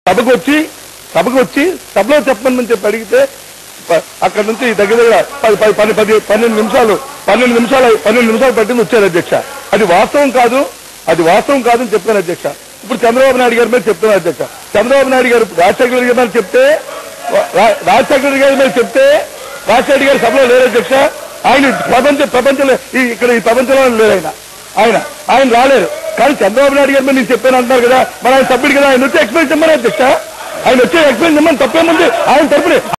సభకు వచ్చి సభకు వచ్చి సభలో చెప్పమని చెప్పి అడిగితే ప- అక్కడ నుంచి దగ్గర దగ్గర పది పది పది పది పన్నెండు నిమిషాలు పన్నెండు నిమిషాలు పన్నెండు నిమిషాలు పట్టింది వచ్చారు అధ్యక్ష అది వాస్తవం కాదు అది వాస్తవం కాదని చెప్పాను అధ్యక్ష ఇప్పుడు చంద్రబాబు నాయుడు గారి మీద చెప్తున్నారు అధ్యక్ష చంద్రబాబు నాయుడు గారు రాజశేఖర రెడ్డి గారి మీద చెప్తే రా- రాజశేఖర రెడ్డి గారి మీద చెప్తే రాజశేఖర రెడ్డి గారి సభలో లేరు అధ్యక్ష ఆయన ప్రపంచ ప్రపంచంలో ఈ ఇక్కడ ఈ ప్రపంచంలో లేరు ఆయన ఆయన ఆయన రాలేరు కానీ చంద్రబాబు నాయుడు గారి మీద నేను చెప్పాను అంటున్నారు కదా మరి ఆయన సభ్యుడు కదా ఆయన వచ్చి ఎక్స్ప్లెయిన్ చెప్పమని అధ్యక్ష ఆయన వచ్చి ఎక్స్ప్లెయిన్ చెప్పమని తప్పేముంది ఆయన తరపున